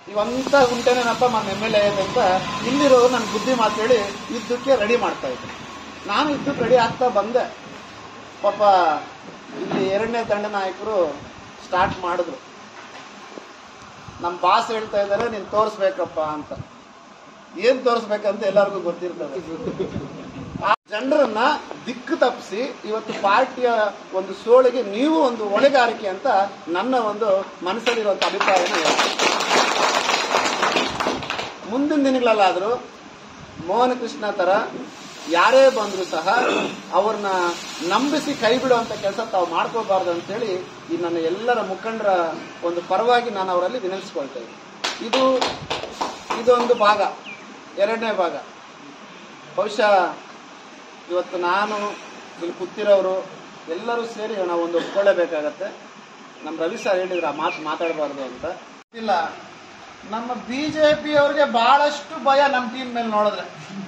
ಇವಂತ ಗುಂಟೆನೇನಪ್ಪ ನಮ್ಮ M L A ಅಂತ ಇಲ್ಲಿರೋರು ನನ್ನ ಬುದ್ಧಿ ಮಾತು ಹೇಳಿ ಇದ್ದಕ್ಕೆ ರೆಡಿ ಮಾಡ್ತಾ ಇದ್ರು ನಾನು ಇದ್ದಕ್ಕೆ ರೆಡಿ ಆಗ್ತಾ ಬಂದೆ ಪಾಪ ಇಲ್ಲಿ ಎರಡನೇ ದಂಡ ನಾಯಕರು ಸ್ಟಾರ್ಟ್ ಮಾಡಿದ್ರು ನಮ್ಮ ಬಾಸ್ ಹೇಳ್ತಾ ಇದ್ದಾರೆ ನೀನು ತೋರಿಸ್ಬೇಕಪ್ಪ ಅಂತ ಏನ್ ತೋರಿಸ್ಬೇಕಂತ ಎಲ್ಲರಿಗೂ ಗೊತ್ತಿರ್ತದೆ ಆ ಜನರನ್ನ ದಿಕ್ಕು ತಪ್ಪಿಸಿ ಇವತ್ತು ಪಾರ್ಟಿಯ ಒಂದು ಸೋಳಿಗೆ ನೀವು ಒಂದು ಹೊಣೆಗಾರಿಕೆ ಅಂತ ನನ್ನ ಒಂದು ಮನಸ್ಸಲ್ಲಿರುವಂತ ಅಭಿಪ್ರಾಯನ ಹೇಳ್ತೀನಿ ಮುಂದಿನ ದಿನಗಳಲ್ಲಾದರೂ ಮೋಹನ ಕೃಷ್ಣ ತರ ಯಾರೇ ಬಂದರೂ ಸಹ ಅವ್ರನ್ನ ನಂಬಿಸಿ ಕೈ ಬಿಡುವಂತ ಕೆಲಸ ತಾವು ಮಾಡ್ಕೋಬಾರ್ದು ಅಂತೇಳಿ ಈ ನನ್ನ ಎಲ್ಲರ ಮುಖಂಡರ ಒಂದು ಪರವಾಗಿ ನಾನು ಅವರಲ್ಲಿ ವಿನಂತಿಸ್ಕೊಳ್ತಾ ಇದ್ದೀನಿ ಇದು ಇದೊಂದು ಭಾಗ ಎರಡನೇ ಭಾಗ ಬಹುಶಃ ಇವತ್ತು ನಾನು ಇಲ್ಲಿ ಕೂತಿರೋರು ಎಲ್ಲರೂ ಸೇರಿ ನಾವು ಒಂದು ಒಪ್ಕೊಳ್ಳೇಬೇಕಾಗತ್ತೆ ನಮ್ಮ ರವಿ ಸರ್ ಹೇಳಿದ್ರು ಆ ಮಾತು ಮಾತಾಡಬಾರ್ದು ಅಂತ ಇಲ್ಲ ನಮ್ಮ ಬಿಜೆಪಿ ಅವ್ರಿಗೆ ಬಹಳಷ್ಟು ಭಯ ನಮ್ಮ ಟೀಮ್ ಮೇಲೆ ನೋಡಿದ್ರೆ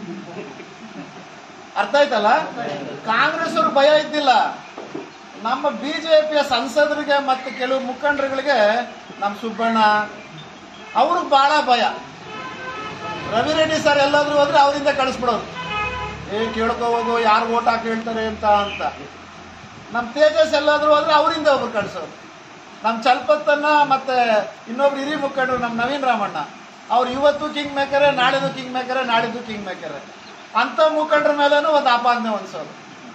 ಅರ್ಥ ಆಯ್ತಲ್ಲ ಕಾಂಗ್ರೆಸ್ ಅವ್ರ ಭಯ ಇದ್ದಿಲ್ಲ ನಮ್ಮ ಬಿಜೆಪಿಯ ಸಂಸದರಿಗೆ ಮತ್ತು ಕೆಲವು ಮುಖಂಡರುಗಳಿಗೆ ನಮ್ಮ ಸುಬ್ಬಣ್ಣ ಅವ್ರಿಗೆ ಬಹಳ ಭಯ ರವಿ ರೆಡ್ಡಿ ಸರ್ ಎಲ್ಲಾದ್ರೂ ಹೋದ್ರೆ ಅವರಿಂದ ಕಳಿಸ್ಬಿಡೋರು ಏ ಕೇಳ್ಕೊ ಹೋಗು ಯಾರು ಓಟ್ ಹಾಕಿ ಹೇಳ್ತಾರೆ ಅಂತ ಅಂತ ನಮ್ಮ ತೇಜಸ್ ಎಲ್ಲಾದ್ರೂ ಹೋದ್ರೆ ಅವರಿಂದ ಒಬ್ರು ಕಳಿಸೋರು ನಮ್ಮ ಚಲ್ಪತ್ತನ್ನ ಮತ್ತೆ ಇನ್ನೊಬ್ರು ಹಿರಿ ಮುಖಂಡರು ನಮ್ಮ ನವೀನ್ ರಾಮಣ್ಣ ಅವ್ರು ಇವತ್ತು ಕಿಂಗ್ ಮೇಕರೇ ನಾಳಿದ್ದು ಕಿಂಗ್ ಮೇಕರೇ ನಾಳಿದ್ದು ಕಿಂಗ್ ಮೇಕರೇ ಅಂತ ಮುಖಂಡರ ಮೇಲೇನೂ ಒಂದು ಆಪಾದನೆ ಹೊಂದಿಸೋರು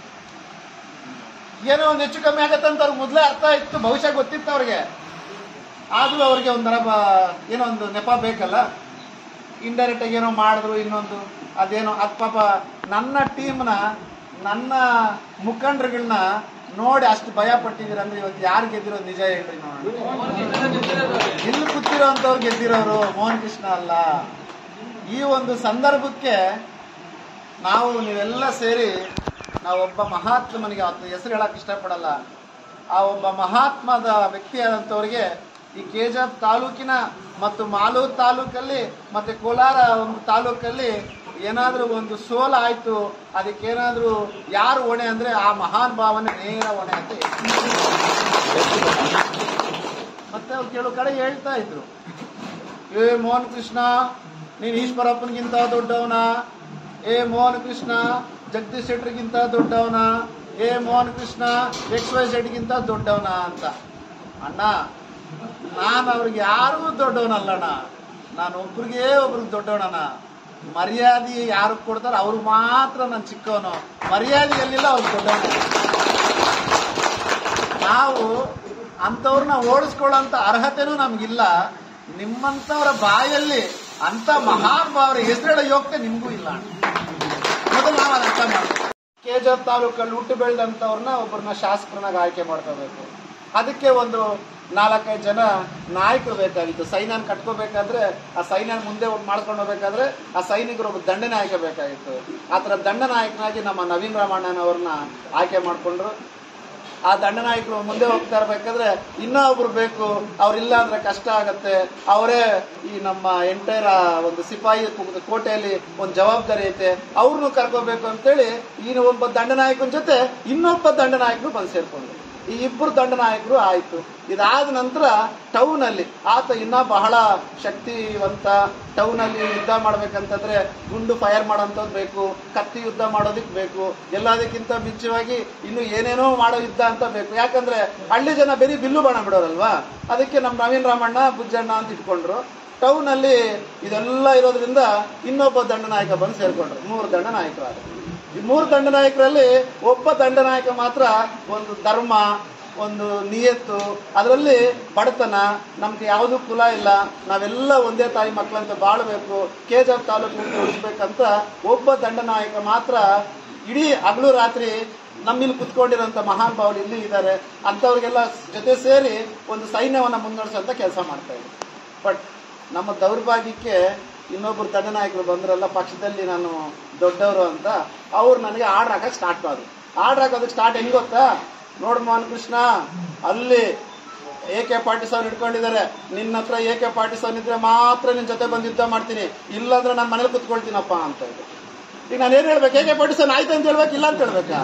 ಏನೋ ಒಂದು ಹೆಚ್ಚು ಕಮ್ಮಿ ಆಗತ್ತೆ ಅಂತ ಅವ್ರಿಗೆ ಮೊದಲೇ ಅರ್ಥ ಇತ್ತು ಬಹುಶಃ ಗೊತ್ತಿತ್ತು ಅವ್ರಿಗೆ ಆದ್ರೂ ಅವ್ರಿಗೆ ಒಂಥರ ಬ- ಏನೋ ಒಂದು ನೆಪ ಬೇಕಲ್ಲ ಇಂಡೈರೆಕ್ಟ್ ಆಗಿ ಏನೋ ಮಾಡಿದ್ರು ಇನ್ನೊಂದು ಅದೇನೋ ಅದ್ ಪಾಪ ನನ್ನ ಟೀಮ್ನ ನನ್ನ ಮುಖಂಡರುಗಳನ್ನ ನೋಡಿ ಅಷ್ಟು ಭಯ ಪಟ್ಟಿದ್ದೀರ ಅಂದ್ರೆ ಇವತ್ತು ಯಾರು ಗೆದ್ದಿರೋದು ನಿಜ ಹೇಳ್ರಿ ನೋಡೋಣ ಇಲ್ಲಿ ಕೂತಿರೋ ಅಂತವ್ರು ಗೆದ್ದಿರೋರು ಮೋಹನ್ ಕೃಷ್ಣ ಅಲ್ಲ ಈ ಒಂದು ಸಂದರ್ಭಕ್ಕೆ ನಾವು ನೀವೆಲ್ಲ ಸೇರಿ ನಾವೊಬ್ಬ ಮಹಾತ್ಮನಿಗೆ ಅವತ್ತು ಹೆಸರು ಹೇಳಕ್ ಇಷ್ಟಪಡಲ್ಲ ಆ ಒಬ್ಬ ಮಹಾತ್ಮದ ವ್ಯಕ್ತಿಯಾದಂಥವ್ರಿಗೆ ಈ ಕೆಜಾಪ್ ತಾಲೂಕಿನ ಮತ್ತು ಮಾಲೂರು ತಾಲೂಕಲ್ಲಿ ಮತ್ತೆ ಕೋಲಾರ ಒಂದು ತಾಲೂಕಲ್ಲಿ ಏನಾದ್ರೂ ಒಂದು ಸೋಲ ಆಯ್ತು ಅದಕ್ಕೇನಾದ್ರೂ ಯಾರು ಹೊಣೆ ಅಂದ್ರೆ ಆ ಮಹಾನ್ ಭಾವನೆ ನೇರ ಹೊಣೆ ಅಂತ ಹೇಳ್ತೀನಿ. ಮತ್ತೆ ಅವ್ರು ಕೆಲವು ಕಡೆ ಹೇಳ್ತಾ ಇದ್ರು ಏ ಮೋಹನ್ ಕೃಷ್ಣ ನೀನ್ ಈಶ್ವರಪ್ಪನಿಗಿಂತ ದೊಡ್ಡವನ ಏ ಮೋಹನ್ ಕೃಷ್ಣ ಜಗದೀಶ್ ಶೆಟ್ಟರ್ಗಿಂತ ದೊಡ್ಡವನ ಏ ಮೋಹನ್ ಕೃಷ್ಣ ಎಕ್ಸ್ ವೈ ಗಿಂತ ದೊಡ್ಡವನ ಅಂತ ಅಣ್ಣ ನಾನು ಅವ್ರಿಗೆ ಯಾರಿಗೂ ದೊಡ್ಡವನಲ್ಲಣ್ಣ ನಾನು ಒಬ್ರಿಗೆ ಒಬ್ರಿಗೆ ದೊಡ್ಡವನಣ್ಣ ಮರ್ಯಾದೆ ಯಾರು ಕೊಡ್ತಾರ ಅವ್ರು ಮಾತ್ರ ನಾನು ಚಿಕ್ಕವನು ಮರ್ಯಾದೆ ಎಲ್ಲಿಲ್ಲ ಅವ್ರು ದೊಡ್ಡವನ ನಾವು ಅಂಥವ್ರನ್ನ ಓಡಿಸ್ಕೊಳ್ಳೋಂಥ ಅರ್ಹತೆನೂ ನಮ್ಗಿಲ್ಲ ನಿಮ್ಮಂಥವ್ರ ಬಾಯಲ್ಲಿ ಅಂತ ಮಹಾನ್ ಭಾವರ ಹೆಸರೇಳೋ ಯೋಗ್ಯತೆ ನಿಮಗೂ ಇಲ್ಲ ಮೊದಲು ನಾವು ಅದನ್ನ ಅರ್ಥ ಮಾಡ್ಬೇಕು ಕೆಜಪ್ ತಾಲೂಕಲ್ಲಿ ಹುಟ್ಟು ಬೆಳೆದಂಥವ್ರನ್ನ ಒಬ್ಬರನ್ನ ಶಾಸಕರನ್ನಾಗಿ ಆಯ್ಕೆ ಮಾಡ್ಕೋಬೇಕು ಅದಕ್ಕೆ ಒಂದು ನಾಲ್ಕೈದು ಜನ ನಾಯಕರು ಬೇಕಾಗಿತ್ತು ಸೈನ್ಯನ ಕಟ್ಕೋಬೇಕಾದ್ರೆ ಆ ಸೈನ್ಯ ಮುಂದೆ ಹೋಗಿ ಮಾಡ್ಕೊಂಡು ಹೋಗ್ಬೇಕಾದ್ರೆ ಆ ಸೈನಿಕರು ಒಬ್ಬ ದಂಡ ನಾಯಕ ಬೇಕಾಗಿತ್ತು ಆ ಥರ ದಂಡ ನಾಯಕನಾಗಿ ನಮ್ಮ ನವೀನ್ ರಾಮಣ್ಣನವ್ರನ್ನ ಆಯ್ಕೆ ಮಾಡಿಕೊಂಡ್ರು ಆ ದಂಡನಾಯಕರು ಮುಂದೆ ಹೋಗ್ತಾ ಇರ್ಬೇಕಾದ್ರೆ ಇನ್ನೂ ಒಬ್ರು ಬೇಕು ಅವ್ರಿಲ್ಲ ಅಂದ್ರೆ ಕಷ್ಟ ಆಗತ್ತೆ ಅವರೇ ಈ ನಮ್ಮ ಎಂಟೈರ್ ಒಂದು ಸಿಪಾಯಿ ಕು- ಕೋಟೆಯಲ್ಲಿ ಒಂದು ಜವಾಬ್ದಾರಿ ಐತೆ ಅವ್ರನ್ನು ಕರ್ಕೋಬೇಕು ಅಂತೇಳಿ ಈ ಒಬ್ಬ ದಂಡನಾಯಕನ ಜೊತೆ ಇನ್ನೊಬ್ಬ ದಂಡನಾಯಕರು ಬಂದು ಸೇರ್ಕೊಂಡ್ರು ಈ ಇಬ್ಬರು ದಂಡನಾಯಕರು ಆಯ್ತು ಇದಾದ ನಂತರ ಟೌನ್ ಅಲ್ಲಿ ಆತ ಇನ್ನ ಬಹಳ ಶಕ್ತಿವಂತ ಟೌನ್ ಅಲ್ಲಿ ಯುದ್ಧ ಮಾಡ್ಬೇಕಂತಂದ್ರೆ ಗುಂಡು ಫೈರ್ ಮಾಡೋಂಥದ್ದು ಬೇಕು ಕತ್ತಿ ಯುದ್ಧ ಮಾಡೋದಕ್ಕೆ ಬೇಕು ಎಲ್ಲದಕ್ಕಿಂತ ಮಿಂಚವಾಗಿ ಇನ್ನು ಏನೇನೋ ಮಾಡೋ ಯುದ್ಧ ಅಂತ ಬೇಕು ಯಾಕಂದ್ರೆ ಹಳ್ಳಿ ಜನ ಬರೀ ಬಿಲ್ಲು ಬಾಣ ಬಿಡೋರಲ್ವಾ ಅದಕ್ಕೆ ನಮ್ಮ ನವೀನ್ ರಾಮಣ್ಣ ಬುಜ್ಜಣ್ಣ ಅಂತ ಇಟ್ಕೊಂಡ್ರು ಟೌನ್ ಅಲ್ಲಿ ಇದೆಲ್ಲ ಇರೋದ್ರಿಂದ ಇನ್ನೊಬ್ಬ ದಂಡನಾಯಕ ಬಂದು ಸೇರ್ಕೊಂಡ್ರು ಮೂರು ದಂಡನಾಯಕರಾದ್ರು ಈ ಮೂರು ದಂಡನಾಯಕರಲ್ಲಿ ಒಬ್ಬ ದಂಡನಾಯಕ ಮಾತ್ರ ಒಂದು ಧರ್ಮ ಒಂದು ನಿಯತ್ತು ಅದರಲ್ಲಿ ಬಡತನ ನಮ್ಗೆ ಯಾವುದು ಕುಲ ಇಲ್ಲ ನಾವೆಲ್ಲ ಒಂದೇ ತಾಯಿ ಮಕ್ಕಳಂತ ಬಾಳ್ಬೇಕು ಕೆಜಾಪ್ ತಾಲೂಕು ಉಳಿಸ್ಬೇಕಂತ ಒಬ್ಬ ದಂಡನಾಯಕ ಮಾತ್ರ ಇಡೀ ಹಗಲು ರಾತ್ರಿ ನಮ್ಮಿಲ್ಲಿ ಕುತ್ಕೊಂಡಿರೋಂಥ ಮಹಾನ್ ಭಾವರು ಇಲ್ಲಿ ಇದ್ದಾರೆ ಅಂಥವ್ರಿಗೆಲ್ಲ ಜೊತೆ ಸೇರಿ ಒಂದು ಸೈನ್ಯವನ್ನ ಮುನ್ನಡೆಸುವಂತ ಕೆಲಸ ಮಾಡ್ತಾ ಇದ್ದಾರೆ ಬಟ್ ನಮ್ಮ ದೌರ್ಭಾಗ್ಯಕ್ಕೆ ಇನ್ನೊಬ್ರು ದಂಡನಾಯಕರು ಬಂದ್ರಲ್ಲ ಪಕ್ಷದಲ್ಲಿ ನಾನು ದೊಡ್ಡವರು ಅಂತ ಅವ್ರು ನನಗೆ ಆರ್ಡರ್ ಹಾಕಕ್ ಸ್ಟಾರ್ಟ್ ಮಾಡಿದ್ರು ಆರ್ಡರ್ ಹಾಕೋದಕ್ಕೆ ಸ್ಟಾರ್ಟ್ ಹೆಂಗ್ ಗೊತ್ತಾ ನೋಡ್ ಮೋಹನ್ ಕೃಷ್ಣ ಅಲ್ಲಿ ಎ ಕೆ ಪಾರ್ಟಿ ಸೌನ್ ಇಟ್ಕೊಂಡಿದ್ದಾರೆ ನಿನ್ನ ಹತ್ರ ಎ ಕೆ ಪಾರ್ಟಿ ಸೌನ್ ಇದ್ರೆ ಮಾತ್ರ ನಿನ್ ಜೊತೆ ಬಂದು ಯುದ್ಧ ಮಾಡ್ತೀನಿ ಇಲ್ಲಾಂದ್ರೆ ನಾನು ಮನೇಲಿ ಕುತ್ಕೊಳ್ತೀನಪ್ಪ ಅಂತ ಹೇಳಿದ್ರು ಈಗ ನಾನು ಏನ್ ಹೇಳ್ಬೇಕು ಎ ಕೆ ಪಾರ್ಟಿ ಸೌನ್ ಆಯ್ತು ಅಂತ ಹೇಳ್ಬೇಕು ಇಲ್ಲ ಅಂತ ಹೇಳ್ಬೇಕಾ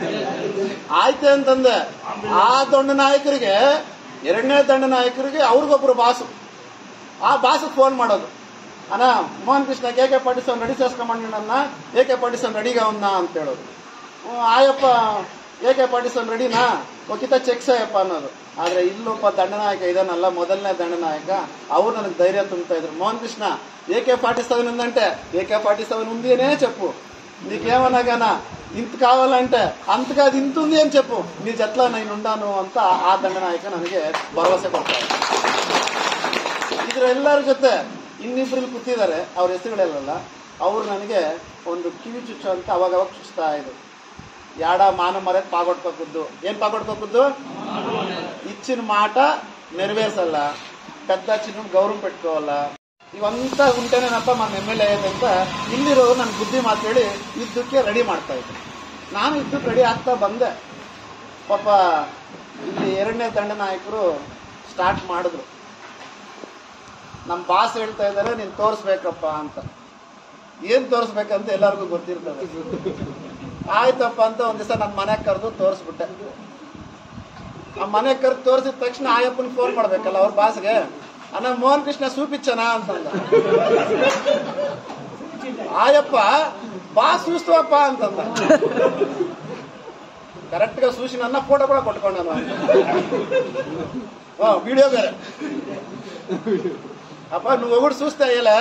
ಆಯ್ತು ಅಂತಂದೆ ಆ ದಂಡ ನಾಯಕರಿಗೆ ಎರಡನೇ ದಂಡ ನಾಯಕರಿಗೆ ಅವ್ರಿಗೊಬ್ರು ಬಾಸು ಆ ಬಾಸ್ಗೆ ಫೋನ್ ಮಾಡೋದು ಅಣ್ಣ ಮೋಹನ್ ಕೃಷ್ಣ ಕೆ ಕೆ ಪಾಟೀಲ್ ಅವ್ನು ರೆಡಿ ಸೇರ್ಸ್ಕೊಂಬಣ್ಣ ಎ ಕೆ ಪಾಟೀಲ್ ಅವ್ನು ರೆಡಿಗ ಅವನ್ನ ಅಂತ ಹೇಳೋದು ಹ್ಮ್, ಆಯಪ್ಪ ಎ ಕೆ ಪಾಟೀಲ್ ಅವ್ನು ರೆಡಿನಾ ಒಕ್ಕಿತ ಚೆಕ್ ಸಾಯಪ್ಪ ಅನ್ನೋದು ಆದ್ರೆ ಇಲ್ಲೊಬ್ಬ ದಂಡನಾಯಕ ಇದನ್ನಲ್ಲ ಮೊದಲನೇ ದಂಡನಾಯಕ ಅವ್ರು ನನಗೆ ಧೈರ್ಯ ತುಂಬ್ತಾ ಇದ್ರು Mohan Krishna AK forty seven ఉందంటే ఏకే ఫార్టీ సెవెన్ ఉంది అనే చెప్పు నీకేమనగానా ఇంత కావాలంటే అంతగా అది ఇంత ఉంది అని చెప్పు నీ జట్ల నేను ఉండాను ಅಂತ ಆ ದಂಡನಾಯಕ ನನಗೆ ಭರವಸೆ ಕೊಡ್ತಾರೆ ಇದರೆಲ್ಲರ ಜೊತೆ ಇನ್ನಿಬ್ರಲ್ಲಿ ಕೂತಿದ್ದಾರೆ ಅವ್ರ ಹೆಸರುಗಳೆಲ್ಲ ಅವ್ರು ನನಗೆ ಒಂದು ಕಿವಿ ಚುಚ್ಚು ಅಂತ ಅವಾಗ ಅವಾಗ ಚುಚ್ತಾ ಇದ್ರು ಯಾಡ ಮಾನ ಮರ್ಯಾದ ಪಾಗೊಡ್ಕೋಕುದ್ದು ಏನ್ ಪಾಗೊಡ್ಕೋಕುದ್ದು ఇచ్చిన మాట నెరవేర్చాల పెద్ద చిన్న గౌరవం పెట్టుకోవాలా ఇవంతా ఉంటేనేనಪ್ಪ మన ಎಮ್ ಎಲ್ ಎ ಅಂತ ಇಲ್ಲಿರೋರು ನನ್ನ ಬುದ್ಧಿ ಮಾತು ಹೇಳಿ ಯುದ್ಧಕ್ಕೆ ರೆಡಿ ಮಾಡ್ತಾ ಇದ್ರು ನಾನು ಯುದ್ಧಕ್ಕೆ ರೆಡಿ ಆಗ್ತಾ ಬಂದೆ ಪಾಪ ಇಲ್ಲಿ ಎರಡನೇ ದಂಡ ನಾಯಕರು ಸ್ಟಾರ್ಟ್ ಮಾಡಿದ್ರು ನಮ್ಮ ಬಾಸ್ ಹೇಳ್ತಾ ಇದ್ದಾರೆ ನೀನು ತೋರಿಸ್ಬೇಕಪ್ಪ ಅಂತ ಏನ್ ತೋರಿಸ್ಬೇಕಂತ ಎಲ್ಲರಿಗೂ ಗೊತ್ತಿರ್ತದೆ ಆಯ್ತಪ್ಪ ಅಂತ ಒಂದ್ ದಿವಸ ನನ್ನ ಮನೆಗೆ ಕರೆದು ತೋರಿಸ್ಬಿಟ್ಟೆ ಆ ಮನೆ ಕರೆದು ತೋರಿಸಿದ ತಕ್ಷಣ ಆಯಪ್ಪನ ಫೋನ್ ಮಾಡ್ಬೇಕಲ್ಲ ಅವ್ರ ಬಾಸ್ಗೆ ಅಣ್ಣ ಮೋಹನ್ ಕೃಷ್ಣ ಸೂಪಿಚ್ಚನ ಅಂತಂದ ಆಯಪ್ಪ ಬಾ ಸೂಸ್ತವಪ್ಪ ಅಂತಂದ ಕರೆಕ್ಟ್ గా చూసి ನನ್ನ ಫೋಟೋ ಕೂಡ ಕೊಟ್ಕೊಂಡನು ಓ ವಿಡಿಯೋ ಬೇರೆ ಅಪ್ಪ నువ్వు ఒకటి చూస్తే ಇಲ್ಲ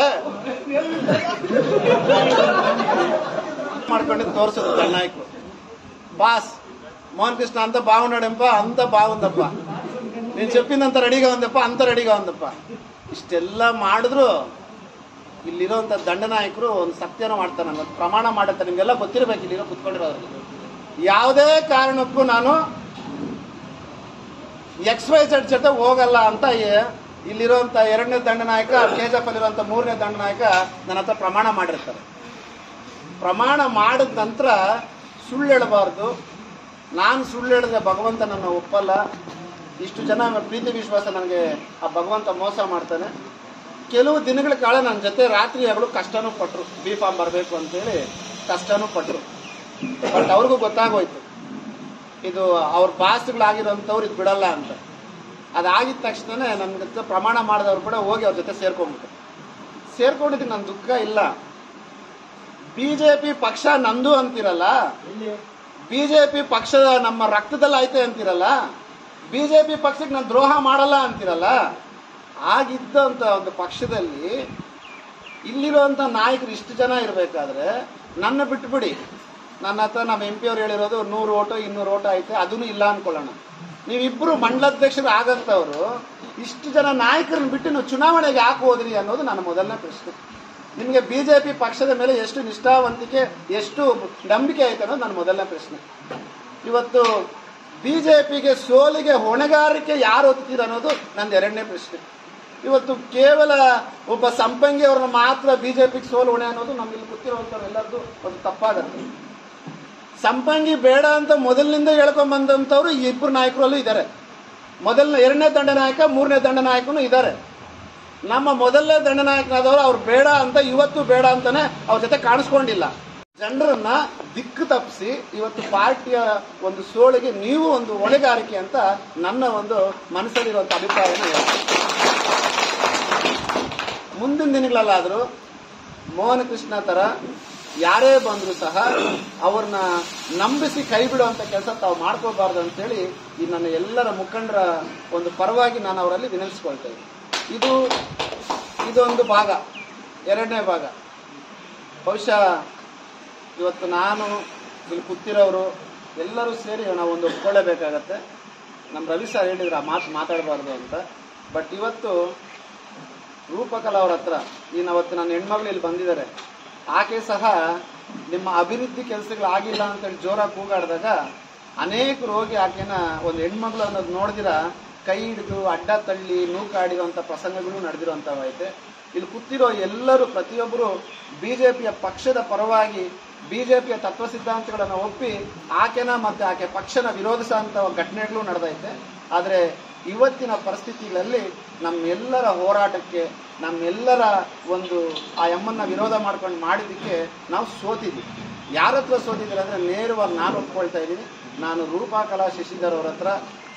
ಮಾಡ್ಕೊಂಡು ತೋರಿಸೋದು ನಾಯಕು బాస్ మోహన్ కృష్ణ అంత బాగున్నాడెంప అంత బాగుందప్ప నేను చెప్పిందంత రెడీగా ఉందప్ప అంత రెడీగా ఉందప్ప ಇಷ್ಟೆಲ್ಲ ಮಾಡಿದ್ರು ಇಲ್ಲಿರೋಂಥ ದಂಡನಾಯಕರು ಒಂದು ಸತ್ಯನ ಮಾಡ್ತಾರೆ ಒಂದು ಪ್ರಮಾಣ ಮಾಡುತ್ತಾರೆ ನಿಮ್ಗೆಲ್ಲ ಗೊತ್ತಿರಬೇಕು ಇಲ್ಲಿರೋ ಕುತ್ಕೊಂಡಿರೋರಿಗೆ ಯಾವುದೇ ಕಾರಣಕ್ಕೂ ನಾನು ಎಕ್ಸ್ ವೈ ಜೆಡ್ ಜೊತೆ ಹೋಗಲ್ಲ ಅಂತ ಈ- ಇಲ್ಲಿರುವಂತ ಎರಡನೇ ದಂಡನಾಯಕ ಕೆ ಜಿ ಎಫ್ ಅಲ್ಲಿರುವಂತ ಮೂರನೇ ದಂಡನಾಯಕ ನನ್ನ ಹತ್ರ ಪ್ರಮಾಣ ಮಾಡಿರ್ತಾರೆ ಪ್ರಮಾಣ ಮಾಡಿದ ನಂತರ ಸುಳ್ಳು ಹೇಳಬಾರ್ದು ನಾನು ಸುಳ್ಳು ಹೇಳಿದ್ರೆ ಭಗವಂತ ನನ್ನ ಒಪ್ಪಲ್ಲ ಇಷ್ಟು ಜನ ಪ್ರೀತಿ ವಿಶ್ವಾಸ ನನಗೆ ಆ ಭಗವಂತ ಮೋಸ ಮಾಡ್ತಾನೆ ಕೆಲವು ದಿನಗಳ ಕಾಲ ನನ್ನ ಜೊತೆ ರಾತ್ರಿ ಹಗಲು ಕಷ್ಟನೂ ಪಟ್ರು ಬಿ ಫಾರ್ಮ್ ಬರಬೇಕು ಅಂತೇಳಿ ಕಷ್ಟನೂ ಪಟ್ರು ಬಟ್ ಅವ್ರಿಗೂ ಗೊತ್ತಾಗೋಯ್ತು ಇದು ಅವ್ರ ಬಾಸ್ಗಳಾಗಿರೋಂಥವ್ರು ಇದು ಬಿಡಲ್ಲ ಅಂತ ಅದಾಗಿದ ತಕ್ಷಣ ನನ್ನ ಜೊತೆ ಪ್ರಮಾಣ ಮಾಡಿದವ್ರು ಕೂಡ ಹೋಗಿ ಅವ್ರ ಜೊತೆ ಸೇರ್ಕೊಂಡ್ಬಿಟ್ಟು ಸೇರ್ಕೊಂಡಿದ್ದಕ್ಕೆ ನನ್ನ ದುಃಖ ಇಲ್ಲ ಬಿಜೆಪಿ ಪಕ್ಷ ನಂದು ಅಂತಿರಲ್ಲ ಬಿಜೆಪಿ ಪಕ್ಷದ ನಮ್ಮ ರಕ್ತದಲ್ಲಿ ಐತೆ ಅಂತಿರಲ್ಲ ಬಿಜೆಪಿ ಪಕ್ಷಕ್ಕೆ ನಾನು ದ್ರೋಹ ಮಾಡಲ್ಲ ಅಂತಿರಲ್ಲ ಆಗಿದ್ದಂತ ಒಂದು ಪಕ್ಷದಲ್ಲಿ ಇಲ್ಲಿರುವಂತ ನಾಯಕರು ಇಷ್ಟು ಜನ ಇರಬೇಕಾದ್ರೆ ನನ್ನ ಬಿಟ್ಬಿಡಿ ನನ್ನ ಹತ್ರ ನಮ್ಮ ಎಂ ಪಿ ಅವ್ರು ಹೇಳಿರೋದು ನೂರು ಓಟು ಇನ್ನೂರು ಓಟು ಐತೆ ಅದನ್ನು ಇಲ್ಲ ಅನ್ಕೊಳ್ಳೋಣ ನೀವಿಬ್ರು ಮಂಡಲಾಧ್ಯಕ್ಷರು ಆಗಂತವ್ರು ಇಷ್ಟು ಜನ ನಾಯಕರನ್ನ ಬಿಟ್ಟು ನೀವು ಚುನಾವಣೆಗೆ ಯಾಕೆ ಹೋದ್ರಿ ಅನ್ನೋದು ನನ್ನ ಮೊದಲನೇ ಪ್ರಶ್ನೆ ನಿಮಗೆ ಬಿಜೆಪಿ ಪಕ್ಷದ ಮೇಲೆ ಎಷ್ಟು ನಿಷ್ಠಾವಂತಿಕೆ ಎಷ್ಟು ನಂಬಿಕೆ ಐತೆ ಅನ್ನೋದು ನನ್ನ ಮೊದಲನೇ ಪ್ರಶ್ನೆ ಇವತ್ತು ಬಿಜೆಪಿಗೆ ಸೋಲಿಗೆ ಹೊಣೆಗಾರಿಕೆ ಯಾರು ಹೊತ್ತೀರ ಅನ್ನೋದು ನಂದು ಎರಡನೇ ಪ್ರಶ್ನೆ ಇವತ್ತು ಕೇವಲ ಒಬ್ಬ ಸಂಪಂಗಿ ಅವ್ರನ್ನ ಮಾತ್ರ ಬಿಜೆಪಿಗೆ ಸೋಲು ಹೊಣೆ ಅನ್ನೋದು ನಮ್ಗೆ ಗೊತ್ತಿರುವಂತವ್ರು ಎಲ್ಲರದು ಒಂದು ತಪ್ಪಾಗತ್ತೆ ಸಂಪಂಗಿ ಬೇಡ ಅಂತ ಮೊದಲಿನಿಂದ ಹೇಳ್ಕೊಂಡ್ ಬಂದಂತವ್ರು ಈ ಇಬ್ಬರು ನಾಯಕರಲ್ಲೂ ಇದ್ದಾರೆ ಮೊದಲನೇ ಎರಡನೇ ದಂಡನಾಯಕ ಮೂರನೇ ದಂಡನಾಯಕನು ಇದ್ದಾರೆ ನಮ್ಮ ಮೊದಲನೇ ದಂಡನಾಯಕನಾದವರು ಅವ್ರು ಬೇಡ ಅಂತ ಇವತ್ತು ಬೇಡ ಅಂತಾನೆ ಅವ್ರ ಜೊತೆ ಕಾಣಿಸ್ಕೊಂಡಿಲ್ಲ ಜನರನ್ನ ದಿಕ್ಕು ತಪ್ಪಿಸಿ ಇವತ್ತು ಪಾರ್ಟಿಯ ಒಂದು ಸೋಳಿಗೆ ನೀವು ಒಂದು ಹೊಣೆಗಾರಿಕೆ ಅಂತ ನನ್ನ ಒಂದು ಮನಸ್ಸಲ್ಲಿರುವಂತ ಅಭಿಪ್ರಾಯನ ಹೇಳ್ತೀನಿ. ಮುಂದಿನ ದಿನಗಳಲ್ಲಾದರೂ ಮೋಹನ ಕೃಷ್ಣ ತರ ಯಾರೇ ಬಂದರೂ ಸಹ ಅವ್ರನ್ನ ನಂಬಿಸಿ ಕೈ ಬಿಡುವಂತ ಕೆಲಸ ತಾವು ಮಾಡ್ಕೋಬಾರ್ದು ಅಂತೇಳಿ ಈ ನನ್ನ ಎಲ್ಲರ ಮುಖಂಡರ ಒಂದು ಪರವಾಗಿ ನಾನು ಅವರಲ್ಲಿ ವಿನಂತಿಸ್ಕೊಳ್ತೇನೆ ಇದು ಇದೊಂದು ಭಾಗ ಎರಡನೇ ಭಾಗ ಬಹುಶಃ ಇವತ್ತು ನಾನು ಇಲ್ಲಿ ಕೂತಿರೋರು ಎಲ್ಲರೂ ಸೇರಿ ನಾವು ಒಂದು ಒಪ್ಕೊಳ್ಳೇಬೇಕಾಗತ್ತೆ ನಮ್ಮ ರವಿ ಸರ್ ಹೇಳಿದ್ರು ಆ ಮಾತು ಮಾತಾಡಬಾರ್ದು ಅಂತ ಬಟ್ ಇವತ್ತು ರೂಪಕಲಾ ಅವ್ರ ಹತ್ರ ಈ ಅವತ್ತು ನನ್ನ ಹೆಣ್ಮಗಳು ಇಲ್ಲಿ ಬಂದಿದ್ದಾರೆ ಆಕೆ ಸಹ ನಿಮ್ಮ ಅಭಿವೃದ್ಧಿ ಕೆಲಸಗಳು ಆಗಿಲ್ಲ ಅಂತೇಳಿ ಜೋರಾಗಿ ಕೂಗಾಡಿದಾಗ ಅನೇಕರು ಹೋಗಿ ಆಕೆನ ಒಂದು ಹೆಣ್ಮಗಳು ಅನ್ನೋದು ನೋಡಿದಿರ ಕೈ ಹಿಡಿದು ಅಡ್ಡ ತಳ್ಳಿ ನೂಕಾಡಿರುವಂತ ಪ್ರಸಂಗಗಳು ನಡೆದಿರುವಂತವೈತೆ ಇಲ್ಲಿ ಕೂತಿರೋ ಎಲ್ಲರೂ ಪ್ರತಿಯೊಬ್ಬರು ಬಿಜೆಪಿಯ ಪಕ್ಷದ ಪರವಾಗಿ ಬಿಜೆಪಿಯ ತತ್ವ ಸಿದ್ಧಾಂತಗಳನ್ನು ಒಪ್ಪಿ ಆಕೆನ ಮತ್ತೆ ಆಕೆ ಪಕ್ಷನ ವಿರೋಧಿಸುವಂತ ಘಟನೆಗಳು ನಡೆದೈತೆ ಆದ್ರೆ ಇವತ್ತಿನ ಪರಿಸ್ಥಿತಿಗಳಲ್ಲಿ ನಮ್ಮೆಲ್ಲರ ಹೋರಾಟಕ್ಕೆ ನಮ್ಮೆಲ್ಲರ ಒಂದು ಆ ಎಮ್ಮನ್ನ ವಿರೋಧ ಮಾಡ್ಕೊಂಡು ಮಾಡಿದ್ದಕ್ಕೆ ನಾವು ಸೋತಿದ್ವಿ ಯಾರ ಹತ್ರ ಸೋತಿದ್ದೀರ ಅಂದ್ರೆ ನೇರವಾಗಿ ನಾನು ಒಪ್ಕೊಳ್ತಾ ಇದ್ದೀನಿ ನಾನು ರೂಪಾ ಕಲಾ ಶಶಿಧರ್ ಅವ್ರ ಹತ್ರ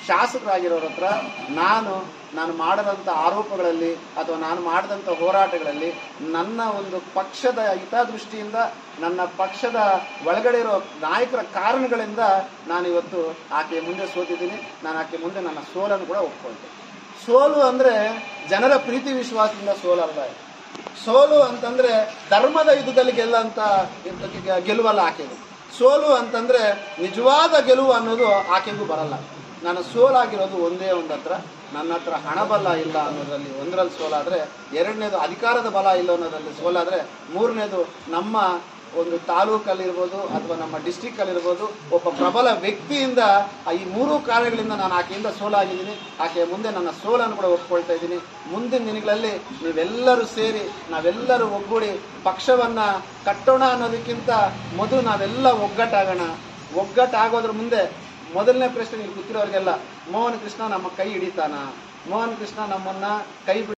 ಶಾಸಕರಾಗಿರೋರ ಹತ್ರ ನಾನು ನಾನು ಮಾಡಿದಂಥ ಆರೋಪಗಳಲ್ಲಿ ಅಥವಾ ನಾನು ಮಾಡಿದಂಥ ಹೋರಾಟಗಳಲ್ಲಿ ನನ್ನ ಒಂದು ಪಕ್ಷದ ಹಿತದೃಷ್ಟಿಯಿಂದ ನನ್ನ ಪಕ್ಷದ ಒಳಗಡೆ ಇರೋ ನಾಯಕರ ಕಾರಣಗಳಿಂದ ನಾನು ಇವತ್ತು ಆಕೆಯ ಮುಂದೆ ಸೋತಿದ್ದೀನಿ ನಾನು ಆಕೆ ಮುಂದೆ ನನ್ನ ಸೋಲನ್ನು ಕೂಡ ಒಪ್ಕೊಳ್ತೇನೆ ಸೋಲು ಅಂದ್ರೆ ಜನರ ಪ್ರೀತಿ ವಿಶ್ವಾಸದಿಂದ ಸೋಲಲ್ಲ ಇದು. ಸೋಲು ಅಂತಂದ್ರೆ ಧರ್ಮದ ಯುದ್ಧದಲ್ಲಿ ಗೆಲ್ಲಂತ ಗೆಲುವಲ್ಲ ಆಕೆಗೂ ಸೋಲು ಅಂತಂದ್ರೆ ನಿಜವಾದ ಗೆಲುವು ಅನ್ನೋದು ಆಕೆಗೂ ಬರಲ್ಲ ನಾನು ಸೋಲಾಗಿರೋದು ಒಂದೇ ಒಂದು ಹತ್ರ ನನ್ನ ಹತ್ರ ಹಣ ಬಲ ಇಲ್ಲ ಅನ್ನೋದ್ರಲ್ಲಿ ಒಂದರಲ್ಲಿ ಸೋಲಾದ್ರೆ ಎರಡನೇದು ಅಧಿಕಾರದ ಬಲ ಇಲ್ಲ ಅನ್ನೋದ್ರಲ್ಲಿ ಸೋಲಾದ್ರೆ ಮೂರನೇದು ನಮ್ಮ ಒಂದು ತಾಲೂಕಲ್ಲಿರ್ಬೋದು ಅಥವಾ ನಮ್ಮ ಡಿಸ್ಟಿಕ್ ಅಲ್ಲಿರ್ಬೋದು ಒಬ್ಬ ಪ್ರಬಲ ವ್ಯಕ್ತಿಯಿಂದ ಆ ಈ ಮೂರು ಕಾರಣಗಳಿಂದ ನಾನು ಆಕೆಯಿಂದ ಸೋಲಾಗಿದ್ದೀನಿ ಆಕೆಯ ಮುಂದೆ ನನ್ನ ಸೋಲನ್ನು ಕೂಡ ಒಪ್ಕೊಳ್ತಾ ಇದ್ದೀನಿ ಮುಂದಿನ ದಿನಗಳಲ್ಲಿ ನೀವೆಲ್ಲರೂ ಸೇರಿ ನಾವೆಲ್ಲರೂ ಒಗ್ಗೂಡಿ ಪಕ್ಷವನ್ನ ಕಟ್ಟೋಣ ಅನ್ನೋದಕ್ಕಿಂತ ಮೊದಲು ನಾವೆಲ್ಲ ಒಗ್ಗಟ್ಟಾಗೋಣ ಒಗ್ಗಟ್ಟಾಗೋದ್ರ ಮುಂದೆ ಮೊದಲನೇ ಪ್ರಶ್ನೆ ಇಲ್ಲಿ ಕೂತಿರೋರಿಗೆಲ್ಲ ಮೋಹನ್ ಕೃಷ್ಣ ನಮ್ಮ ಕೈ ಹಿಡಿತಾನ ಮೋಹನ್ ಕೃಷ್ಣ ನಮ್ಮನ್ನ ಕೈ ಬಿಡ್